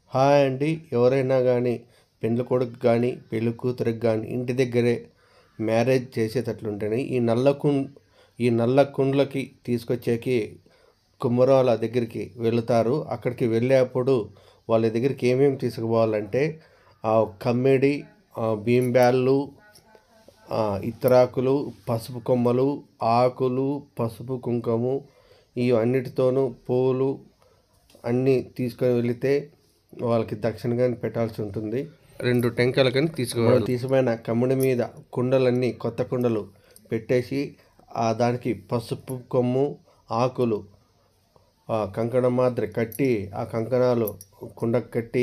hi అండి ఎవరైనా కానీ పెళ్ళి కొడుకు కానీ పెళ్ళి కూతురికి కానీ ఇంటి దగ్గరే మ్యారేజ్ చేసేటట్లుంటేనే ఈ నల్ల కుం ఈ నల్ల కుండ్లకి తీసుకొచ్చేకి కుమ్మరాల దగ్గరికి వెళుతారు అక్కడికి వెళ్ళేప్పుడు వాళ్ళ దగ్గరికి ఏమేమి తీసుకుపోవాలంటే ఆ కమ్మిడి భీమ్ బ్యాళ్ళు ఇత్తరాకులు పసుపు కొమ్మలు ఆకులు పసుపు కుంకుమ ఇవన్నిటితోనూ పూలు అన్నీ తీసుకొని వెళితే వాళ్ళకి దక్షిణగా పెట్టాల్సి ఉంటుంది రెండు టెంకాయలు కానీ తీసుకోవాలి తీసిపోయిన కమ్ముడి మీద కుండలన్నీ కొత్త కుండలు పెట్టేసి ఆ దానికి పసుపు కొమ్ము ఆకులు ఆ కంకణం మాదిరి కట్టి ఆ కంకణాలు కుండకు కట్టి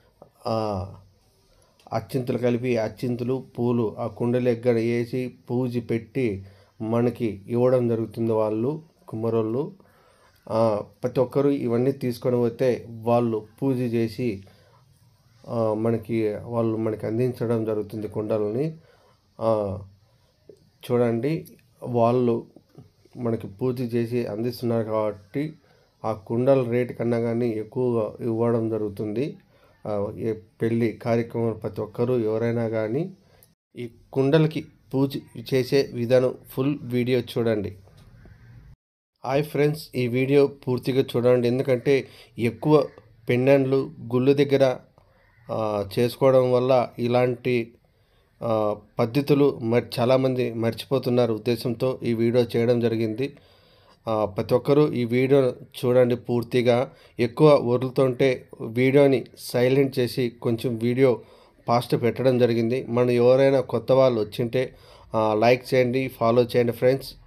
అచ్చింతలు కలిపి అచ్చింతలు పూలు ఆ కుండలు ఎగ్గర వేసి పూజ పెట్టి మనకి ఇవ్వడం జరుగుతుంది వాళ్ళు కుమ్మరోళ్ళు ప్రతి ఒక్కరు ఇవన్నీ తీసుకొని పోతే వాళ్ళు పూజ చేసి మనకి వాళ్ళు మనకి అందించడం జరుగుతుంది కుండలని చూడండి వాళ్ళు మనకి పూజ చేసి అందిస్తున్నారు కాబట్టి ఆ కుండల రేటు కన్నా కానీ ఎక్కువగా ఇవ్వడం జరుగుతుంది పెళ్ళి కార్యక్రమం ప్రతి ఒక్కరూ ఎవరైనా కానీ ఈ కుండలకి పూజ చేసే విధానం ఫుల్ వీడియో చూడండి హాయ్ ఫ్రెండ్స్ ఈ వీడియో పూర్తిగా చూడండి ఎందుకంటే ఎక్కువ పెండెంట్లు గుళ్ళు దగ్గర చేసుకోవడం వల్ల ఇలాంటి పద్ధతులు మరి చాలామంది మర్చిపోతున్నారు ఉద్దేశంతో ఈ వీడియో చేయడం జరిగింది ప్రతి ఒక్కరూ ఈ వీడియో చూడండి పూర్తిగా ఎక్కువ వదులుతుంటే వీడియోని సైలెంట్ చేసి కొంచెం వీడియో ఫాస్ట్ పెట్టడం జరిగింది మనం ఎవరైనా కొత్త వాళ్ళు వచ్చింటే లైక్ చేయండి ఫాలో చేయండి ఫ్రెండ్స్